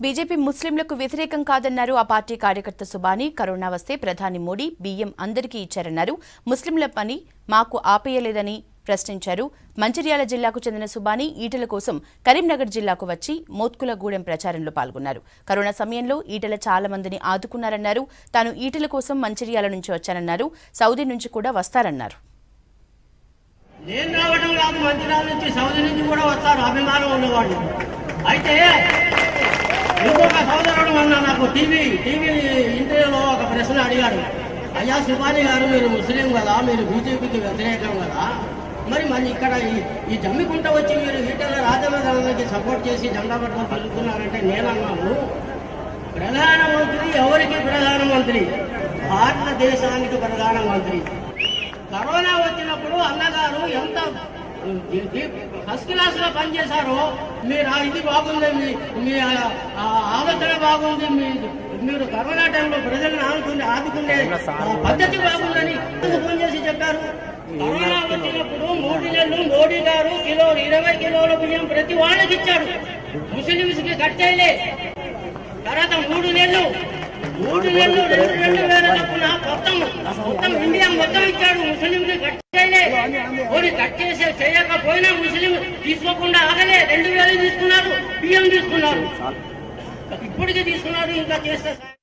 BJP ముస్లింలకు వ్యతిరేకం కాదన్నారు ఆ పార్టీ కార్యకర్త సుబాని కరోనా వస్తే ప్రధాని మోడీ బియ్యం అందరికీ ఇచ్చారన్నారు ముస్లింల పని మాకు ఆపేయలేదని ప్రశ్నించారు మంచిర్యాల జిల్లాకు చెందిన సుబాని ఈటల కోసం కరీంనగర్ జిల్లాకు వచ్చి మోత్కులగూడెం ప్రచారంలో పాల్గొన్నారు కరోనా సమయంలో ఈటల చాలా మందిని ఆదుకున్నారన్నారు తాను ఈటల కోసం మంచిర్యాల నుంచి వచ్చానన్నారు సౌదీ నుంచి కూడా వస్తారన్నారు నేను రావడం కాదు మంచిర్యాల నుంచి సౌదీ నుంచి కూడా వస్తారు అభిమానం ఉన్నవాళ్ళు అయితే ఇంకొక సోదరుడు మొన్న నాకు టీవీ టీవీ ఇంటర్వ్యూలో ఒక ప్రశ్న అడిగాడు అయ్యా శివాని గారు మీరు ముస్లిం కదా మీరు బీజేపీకి వ్యతిరేకం కదా మరి మరి ఇక్కడ ఈ- ఈ జమ్మికుంట వచ్చి మీరు ఈటల రాజమేధానికి సపోర్ట్ చేసి జెండా పట్టుకొని తిరుగుతున్నారంటే నేనన్నాను ప్రధానమంత్రి ఎవరికి ప్రధానమంత్రి భారతదేశానికి ప్రధానమంత్రి కరోనా వచ్చినప్పుడు అన్నగారు ఎంత ఫస్ట్ క్లాస్ లో పనిచేశారో మీరు ఆ ఇది బాగుంది మీ మీ ఆ- ఆ ఆలోచన బాగుంది మీ మీరు కరోనా టైంలో ప్రజలను ఆదుకునే ఆదుకునే ఆ పద్ధతి బాగుందని ఫోన్ చేసి చెప్పారు కరోనా వచ్చినప్పుడు మూడు నెలలు మోడీ గారు కిలో ఇరవై కిలోల బియ్యం ప్రతి వాళ్ళకి ఇచ్చాడు ముస్లింస్ కి కట్ చేయలే తర్వాత మూడు నెలలు మూడు నెలలు రెండు రెండు వేల చొప్పున మొత్తం మొత్తం ఇండియా మొత్తం ఇచ్చాడు ముస్లింకి కట్ చేయలే పోనీ కట్ చేసే చేయకపోయినా ముస్లిం తీసుకోకుండా ఆగలే రెండు వేలు తీసుకున్నారు బియ్యం తీసుకున్నారు ఇప్పటికీ తీసుకున్నారు ఇంకా చేస్తే